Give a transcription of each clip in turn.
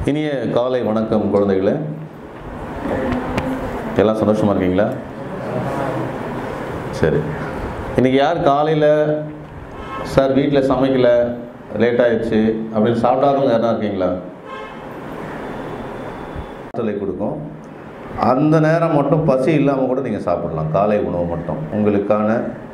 இனிய காலை வணக்கம் குழந்தைகளே எல்லாம் சந்தோஷமாக இருக்கீங்களா சரி இன்றைக்கி யார் காலையில் சார் வீட்டில் சமைக்கல லேட் ஆயிடுச்சு அப்படின்னு சாப்பிடாதவங்க யாரா இருக்கீங்களா ஆற்றலை கொடுக்கும் அந்த நேரம் மட்டும் பசி இல்லாமல் கூட நீங்கள் சாப்பிடலாம் காலை உணவு மட்டும் உங்களுக்கான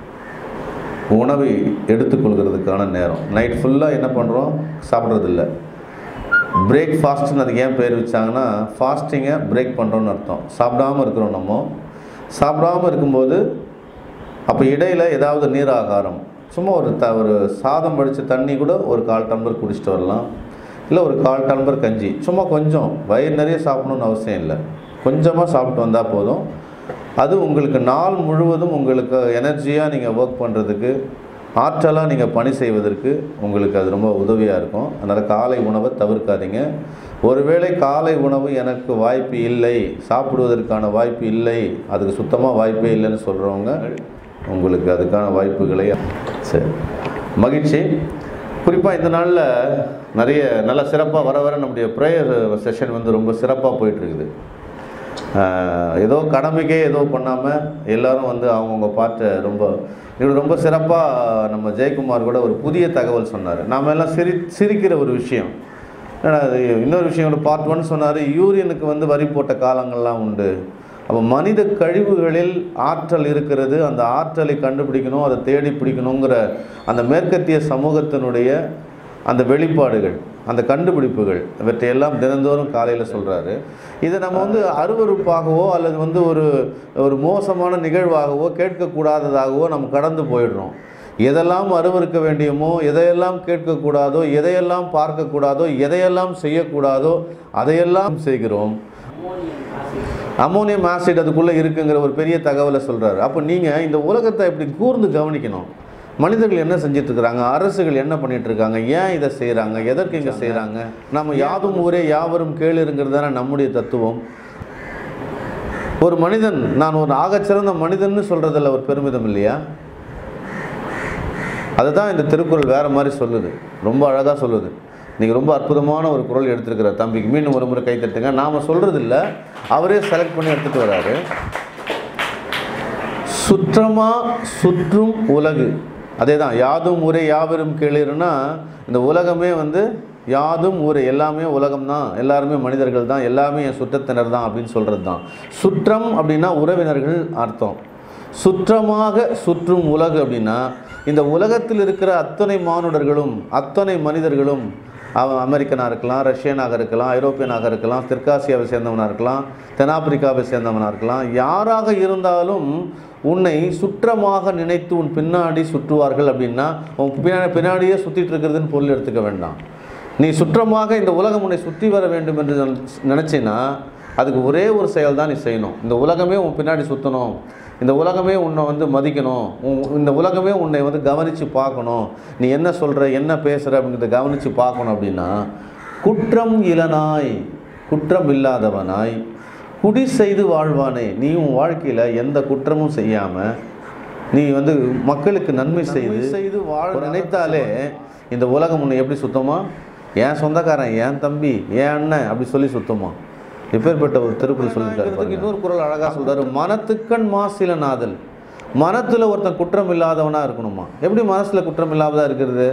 உணவை எடுத்துக்கொள்கிறதுக்கான நேரம் நைட் ஃபுல்லாக என்ன பண்ணுறோம் சாப்பிட்றதில்ல பிரேக்ஃபாஸ்ட்னு அதுக்கு ஏன் பேர் வச்சாங்கன்னா ஃபாஸ்டிங்கை பிரேக் பண்ணுறோன்னு அர்த்தம் சாப்பிடாம இருக்கிறோம் நம்ம சாப்பிடாம இருக்கும்போது அப்போ இடையில் ஏதாவது நீர் ஆகாரம் சும்மா ஒரு த ஒரு சாதம் வடித்த தண்ணி கூட ஒரு கால் டம்ளர் குடிச்சிட்டு வரலாம் இல்லை ஒரு கால் டம்ளர் கஞ்சி சும்மா கொஞ்சம் வயிறு நிறைய சாப்பிடணும்னு அவசியம் இல்லை கொஞ்சமாக சாப்பிட்டு வந்தால் போதும் அது உங்களுக்கு நாள் முழுவதும் உங்களுக்கு எனர்ஜியாக நீங்கள் ஒர்க் பண்ணுறதுக்கு ஆற்றலாக நீங்கள் பணி செய்வதற்கு உங்களுக்கு அது ரொம்ப உதவியாக இருக்கும் அதனால் காலை உணவை தவிர்க்காதீங்க ஒருவேளை காலை உணவு எனக்கு வாய்ப்பு இல்லை சாப்பிடுவதற்கான வாய்ப்பு இல்லை அதுக்கு சுத்தமாக வாய்ப்பே இல்லைன்னு சொல்கிறவங்க உங்களுக்கு அதுக்கான வாய்ப்புகளை சரி மகிழ்ச்சி குறிப்பாக இந்த நாளில் நிறைய நல்ல சிறப்பாக வர வர நம்முடைய ப்ரேயர் செஷன் வந்து ரொம்ப சிறப்பாக போயிட்டுருக்குது ஆஹ் ஏதோ கடமைக்கே ஏதோ பண்ணாமல் எல்லாரும் வந்து அவங்கவுங்க பாட்டை ரொம்ப இது ரொம்ப சிறப்பாக நம்ம ஜெயக்குமார் கூட ஒரு புதிய தகவல் சொன்னார் நாம எல்லாம் சிரி சிரிக்கிற ஒரு விஷயம் ஏன்னா அது இன்னொரு விஷயம் கூட பார்ட் ஒன் சொன்னார் யூரியனுக்கு வந்து வரி போட்ட காலங்கள்லாம் உண்டு அப்போ மனித கழிவுகளில் ஆற்றல் இருக்கிறது அந்த ஆற்றலை கண்டுபிடிக்கணும் அதை தேடி பிடிக்கணுங்கிற அந்த மேற்கத்திய சமூகத்தினுடைய அந்த வெளிப்பாடுகள் அந்த கண்டுபிடிப்புகள் இவற்றையெல்லாம் தினந்தோறும் காலையில் சொல்கிறாரு இதை நம்ம வந்து அருவருப்பாகவோ அல்லது வந்து ஒரு ஒரு மோசமான நிகழ்வாகவோ கேட்கக்கூடாததாகவோ நம்ம கடந்து போயிடுறோம் எதெல்லாம் அருவருக்க வேண்டியமோ எதையெல்லாம் கேட்கக்கூடாதோ எதையெல்லாம் பார்க்கக்கூடாதோ எதையெல்லாம் செய்யக்கூடாதோ அதையெல்லாம் செய்கிறோம் அமோனியம் ஆசிட் அதுக்குள்ளே இருக்குங்கிற ஒரு பெரிய தகவலை சொல்கிறாரு அப்போ நீங்கள் இந்த உலகத்தை இப்படி கூர்ந்து கவனிக்கணும் மனிதர்கள் என்ன செஞ்சுட்டு இருக்கிறாங்க அரசுகள் என்ன பண்ணிட்டு இருக்காங்க ஏன் இதை செய்கிறாங்க எதற்கு இங்கே செய்கிறாங்க நம்ம யாதும் ஊரே யாவரும் கேளுங்கிறது தானே நம்முடைய தத்துவம் ஒரு மனிதன் நான் ஒரு ஆகச்சிறந்த மனிதன்னு சொல்கிறதில்ல ஒரு பெருமிதம் இல்லையா அதுதான் இந்த திருக்குறள் வேறு மாதிரி சொல்லுது ரொம்ப அழகாக சொல்லுது நீங்கள் ரொம்ப அற்புதமான ஒரு குரல் எடுத்திருக்கிற தம்பிக்கு மீண்டும் ஒரு முறை கை தட்டுங்க நாம் சொல்கிறது இல்லை அவரே செலக்ட் பண்ணி எடுத்துகிட்டு வராரு சுற்றமா சுற்றும் உலகு அதே தான் யாதும் ஊரே யாவரும் கேளிருன்னா இந்த உலகமே வந்து யாதும் ஊரே எல்லாமே உலகம் தான் எல்லாருமே மனிதர்கள் தான் எல்லாமே என் சுற்றத்தினர் தான் அப்படின்னு சொல்கிறது தான் சுற்றம் அப்படின்னா உறவினர்கள் அர்த்தம் சுற்றமாக சுற்றும் உலகு அப்படின்னா இந்த உலகத்தில் இருக்கிற அத்தனை மானுடர்களும் அத்தனை மனிதர்களும் அவன் அமெரிக்கனாக இருக்கலாம் ரஷ்யனாக இருக்கலாம் ஐரோப்பியனாக இருக்கலாம் தெற்காசியாவை சேர்ந்தவனாக இருக்கலாம் தென்னாப்பிரிக்காவை சேர்ந்தவனாக இருக்கலாம் யாராக இருந்தாலும் உன்னை சுற்றமாக நினைத்து உன் பின்னாடி சுற்றுவார்கள் அப்படின்னா உன் பின்னாடி பின்னாடியே சுற்றிட்டு இருக்கிறதுன்னு பொருள் எடுத்துக்க வேண்டாம் நீ சுற்றமாக இந்த உலகம் உன்னை சுற்றி வர வேண்டும் என்று நினச்சின்னா அதுக்கு ஒரே ஒரு செயல் தான் நீ செய்யணும் இந்த உலகமே உன் பின்னாடி சுற்றணும் இந்த உலகமே உன்னை வந்து மதிக்கணும் உன்- இந்த உலகமே உன்னை வந்து கவனித்து பார்க்கணும் நீ என்ன சொல்கிற என்ன பேசுகிற அப்படிங்கிறத கவனித்து பார்க்கணும் அப்படின்னா குற்றம் இளனாய் குற்றம் இல்லாதவனாய் குடி செய்து வாழ்வானே நீ உன் வாழ்க்கையில் எந்த குற்றமும் செய்யாமல் நீ வந்து மக்களுக்கு நன்மை செய்து செய்து வாழ நினைத்தாலே இந்த உலகம் உன்னை எப்படி சுத்தமா என் சொந்தக்காரன் என் தம்பி என் அண்ணன் அப்படி சொல்லி சுத்தமா எப்பேற்பட்ட ஒரு திருக்குறள் சொல்லியிருக்காரு பாருங்க. இன்னொரு குறள் அழகாக சொல்றாரு மனத்துக்கண் மாசில நாதல் மனத்தில் ஒருத்தன் குற்றம் இல்லாதவனாக இருக்கணுமா எப்படி மனசில் குற்றம் இல்லாததா இருக்கிறது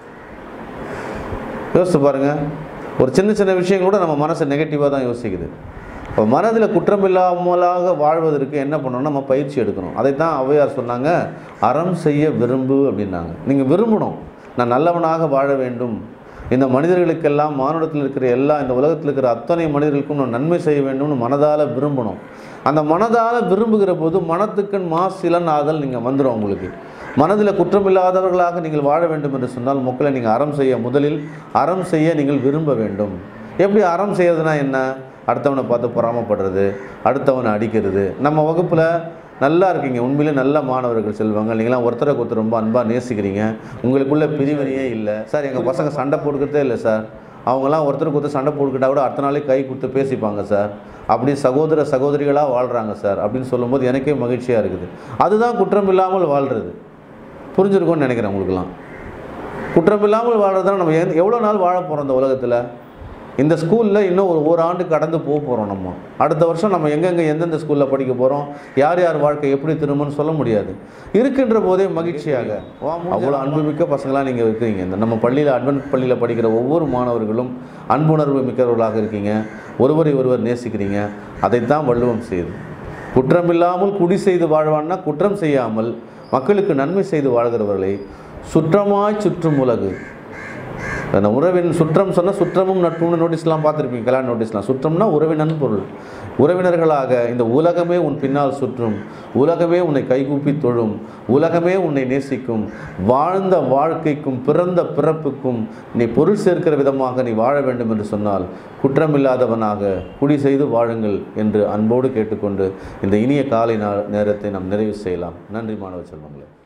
யோசிச்சு பாருங்க ஒரு சின்ன சின்ன விஷயம் கூட நம்ம மனசு நெகட்டிவாக தான் யோசிக்குது இப்போ மனதில் குற்றம் இல்லாமலாக வாழ்வதற்கு என்ன பண்ணணும் நம்ம பயிற்சி எடுக்கணும் அதைத்தான் ஔவையார் சொன்னாங்க அறம் செய்ய விரும்பு அப்படின்னாங்க நீங்கள் விரும்பணும் நான் நல்லவனாக வாழ வேண்டும் இந்த மனிதர்களுக்கெல்லாம் மானுடத்தில் இருக்கிற எல்லா இந்த உலகத்தில் இருக்கிற அத்தனை மனிதர்களுக்கும் நான் நன்மை செய்ய வேண்டும்னு மனதால் விரும்பணும் அந்த மனதால் விரும்புகிற போது மனத்துக்கண் மாசிலன் ஆதல் நீங்கள் வந்துடும் உங்களுக்கு மனதில் குற்றமில்லாதவர்களாக நீங்கள் வாழ வேண்டும் என்று சொன்னால் மக்களை நீங்கள் அறம் செய்ய முதலில் அறம் செய்ய நீங்கள் விரும்ப வேண்டும் எப்படி அறம் செய்யறதுனா என்ன அடுத்தவனை பார்த்து பொறாமப்படுறது அடுத்தவனை அடிக்கிறது நம்ம வகுப்பில் நல்லா இருக்கீங்க உண்மையிலே நல்ல மாணவர்கள் செல்வாங்க நீங்களாம் ஒருத்தரை ஒருத்தர் ரொம்ப அன்பாக நேசிக்கிறீங்க உங்களுக்குள்ள பிரிவினையே இல்லை சார் எங்கள் பசங்க சண்டை போட்டுக்கிறதே இல்லை சார் அவங்களாம் ஒருத்தருக்கு ஒருத்தர் சண்டை போட்டுக்கிட்டா கூட அடுத்த நாளே கை கொடுத்து பேசிப்பாங்க சார் அப்படி சகோதர சகோதரிகளாக வாழ்கிறாங்க சார் அப்படின்னு சொல்லும்போது எனக்கே மகிழ்ச்சியாக இருக்குது அதுதான் குற்றம் இல்லாமல் வாழ்கிறது புரிஞ்சிருக்கும்னு நினைக்கிறேன் உங்களுக்குலாம் குற்றம் இல்லாமல் வாழ்றதுனா நம்ம எந்த- எவ்வளோ நாள் வாழ போகிறோம் இந்த உலகத்தில் இந்த ஸ்கூலில் இன்னும் ஒரு ஒரு ஆண்டு கடந்து போக போகிறோம் நம்ம அடுத்த வருஷம் நம்ம எங்கெங்கே எந்தெந்த ஸ்கூலில் படிக்க போகிறோம் யார் யார் வாழ்க்கை எப்படி திரும்பும்னு சொல்ல முடியாது இருக்கின்ற போதே மகிழ்ச்சியாக அவ்வளோ அன்புமிக்க பசங்களாக நீங்கள் இருக்கிறீங்க இந்த நம்ம பள்ளியில் அட்வென்ட் பள்ளியில் படிக்கிற ஒவ்வொரு மாணவர்களும் அன்புணர்வு மிக்கவர்களாக இருக்கீங்க ஒருவரை ஒருவர் நேசிக்கிறீங்க அதைத்தான் வள்ளுவம் செய்யுது குற்றமில்லாமல் குடி செய்து வாழ்வான்னா குற்றம் செய்யாமல் மக்களுக்கு நன்மை செய்து வாழ்கிறவர்களை சுற்றமாய் சுற்றும் உலகு அந்த உறவின் சுற்றம் சொன்னால் சுற்றமும் நட்பும்னு நோட்டீஸ்லாம் பார்த்துருப்பீங்க கல்யாண நோட்டீஸ்லாம் சுற்றம்னா உறவினன் பொருள் உறவினர்களாக இந்த உலகமே உன் பின்னால் சுற்றும் உலகமே உன்னை கைகூப்பி தொழும் உலகமே உன்னை நேசிக்கும் வாழ்ந்த வாழ்க்கைக்கும் பிறந்த பிறப்புக்கும் நீ பொருள் சேர்க்கிற விதமாக நீ வாழ வேண்டும் என்று சொன்னால் குற்றமில்லாதவனாக குடி செய்து வாழுங்கள் என்று அன்போடு கேட்டுக்கொண்டு இந்த இனிய காலை நா- நேரத்தை நாம் நிறைவு செய்யலாம் நன்றி மாணவ செல்வங்களே